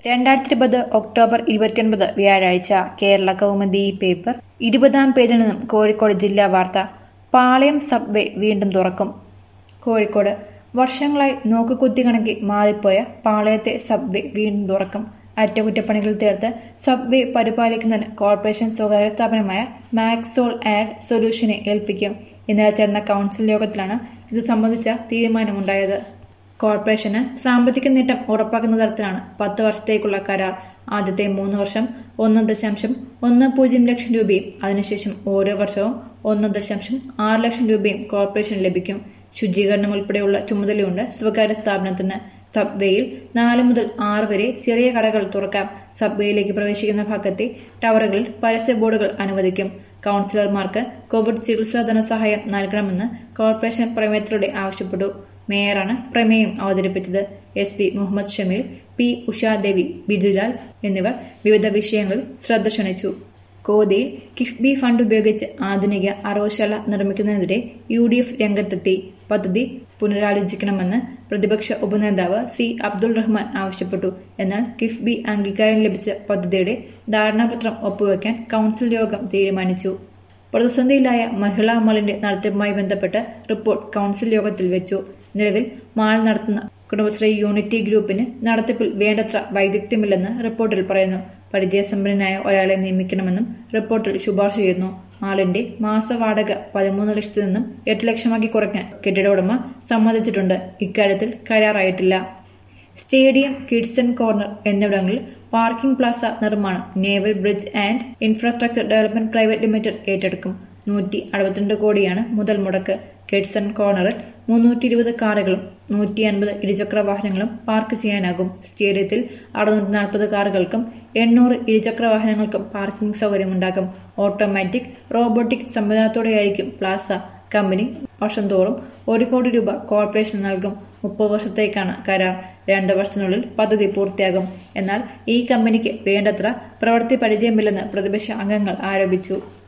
രണ്ടായിരത്തി ഇരുപത് ഒക്ടോബർ ഇരുപത്തിയൊൻപത് വ്യാഴാഴ്ച കേരള കൗമുദി പേപ്പർ ഇരുപതാം പേജിൽ നിന്നും കോഴിക്കോട് ജില്ലാ വാർത്ത പാളയം സബ്വേ വീണ്ടും തുറക്കും കോഴിക്കോട് വർഷങ്ങളായി നോക്കുകുത്തി കണക്കി മാറിപ്പോയ പാളയത്തെ സബ്വേ വീണ്ടും തുറക്കും അറ്റകുറ്റപ്പണികൾ തീർത്ത് സബ്വേ പരിപാലിക്കുന്നതിന് കോർപ്പറേഷൻ സ്വകാര്യ സ്ഥാപനമായ മാക്സോൾ ആഡ് സൊല്യൂഷനെ ഏൽപ്പിക്കും ഇന്നലെ ചേർന്ന കൗൺസിൽ യോഗത്തിലാണ് ഇത് സംബന്ധിച്ച തീരുമാനമുണ്ടായത് കോർപ്പറേഷന് സാമ്പത്തിക നേട്ടം ഉറപ്പാക്കുന്ന തരത്തിലാണ് പത്ത് വർഷത്തേക്കുള്ള കരാർ ആദ്യത്തെ മൂന്ന് വർഷം ഒന്ന് ദശാംശം ഒന്ന് പൂജ്യം ലക്ഷം രൂപയും അതിനുശേഷം ഓരോ വർഷവും ഒന്ന് ദശാംശം ആറ് ലക്ഷം രൂപയും കോർപ്പറേഷന് ലഭിക്കും ശുചീകരണം ഉൾപ്പെടെയുള്ള ചുമതലയുണ്ട് സ്വകാര്യ സ്ഥാപനത്തിന് സബ്വേയിൽ നാല് മുതൽ ആറ് വരെ ചെറിയ കടകൾ തുറക്കാം സബ്വേയിലേക്ക് പ്രവേശിക്കുന്ന ഭാഗത്തെ ടവറുകളിൽ പരസ്യ ബോർഡുകൾ അനുവദിക്കും കൌൺസിലർമാർക്ക് കോവിഡ് ചികിത്സാ ധനസഹായം നൽകണമെന്ന് കോർപ്പറേഷൻ പ്രമേയത്തിലൂടെ ആവശ്യപ്പെട്ടു മേയറാണ് പ്രമേയം അവതരിപ്പിച്ചത് S P Muhammad Shameel P Ushadevi Bijulal എന്നിവർ വിവിധ വിഷയങ്ങളിൽ ശ്രദ്ധ ക്ഷണിച്ചു കോതിയിൽ കിഫ്ബി ഫണ്ട് ഉപയോഗിച്ച് ആധുനിക അറവശാല നിർമ്മിക്കുന്നതിനെതിരെ യു ഡി എഫ് രംഗത്തെത്തി പദ്ധതി പുനരാലോചിക്കണമെന്ന് പ്രതിപക്ഷ ഉപനേതാവ് സി അബ്ദുൾ റഹ്മാൻ ആവശ്യപ്പെട്ടു എന്നാൽ കിഫ്ബി അംഗീകാരം ലഭിച്ച പദ്ധതിയുടെ ധാരണാപത്രം ഒപ്പുവെക്കാൻ കൌൺസിൽ യോഗം തീരുമാനിച്ചു പ്രതിസന്ധിയിലായ മഹിളാ മാളിന്റെ നടത്തിപ്പുമായി ബന്ധപ്പെട്ട് റിപ്പോർട്ട് കൌൺസിൽ യോഗത്തിൽ വെച്ചു നിലവിൽ മാൾ നടത്തുന്ന കുടുംബശ്രീ യൂണിറ്റി ഗ്രൂപ്പിന് നടത്തിപ്പിൽ വേണ്ടത്ര വൈദഗ്ധ്യമില്ലെന്ന് റിപ്പോർട്ടിൽ പറയുന്നു പരിചയസമ്പന്നനായ ഒരാളെ നിയമിക്കണമെന്നും റിപ്പോർട്ടിൽ ശുപാർശ ചെയ്യുന്നു മാളിന്റെ മാസവാടക പതിമൂന്ന് ലക്ഷത്തിൽ നിന്നും എട്ട് ലക്ഷമാക്കി കുറയ്ക്കാൻ കെട്ടിട ഉടമ സമ്മതിച്ചിട്ടുണ്ട് ഇക്കാര്യത്തിൽ കരാറായിട്ടില്ല സ്റ്റേഡിയം കിഡ്സൺ കോർണർ എന്നിവിടങ്ങളിൽ പാർക്കിംഗ് പ്ലാസ നിർമ്മാണം naval bridge and infrastructure development private limited ഏറ്റെടുക്കും നൂറ്റി അറുപത്തിരണ്ട് കോടിയാണ് മുതൽ മുടക്ക് കിഡ്സൺ കോർണറിൽ മുന്നൂറ്റി ഇരുപത് കാറുകളും നൂറ്റി അൻപത് ഇരുചക്ര വാഹനങ്ങളും പാർക്ക് ചെയ്യാനാകും സ്റ്റേഡിയത്തിൽ അറുന്നൂറ്റി നാൽപ്പത് കാറുകൾക്കും എണ്ണൂറ് ഇരുചക്ര വാഹനങ്ങൾക്കും പാർക്കിംഗ് സൗകര്യമുണ്ടാകും ഓട്ടോമാറ്റിക് റോബോട്ടിക് സംവിധാനത്തോടെയായിരിക്കും പ്ലാസ കമ്പനി വർഷം തോറും ഒരു കോടി രൂപ കോർപ്പറേഷൻ നൽകും മുപ്പത് വർഷത്തേക്കാണ് കരാർ രണ്ട് വർഷത്തിനുള്ളിൽ പദ്ധതി പൂർത്തിയാകും എന്നാൽ ഈ കമ്പനിക്ക് വേണ്ടത്ര പ്രവൃത്തി പരിചയമില്ലെന്ന് പ്രതിപക്ഷ അംഗങ്ങൾ ആരോപിച്ചു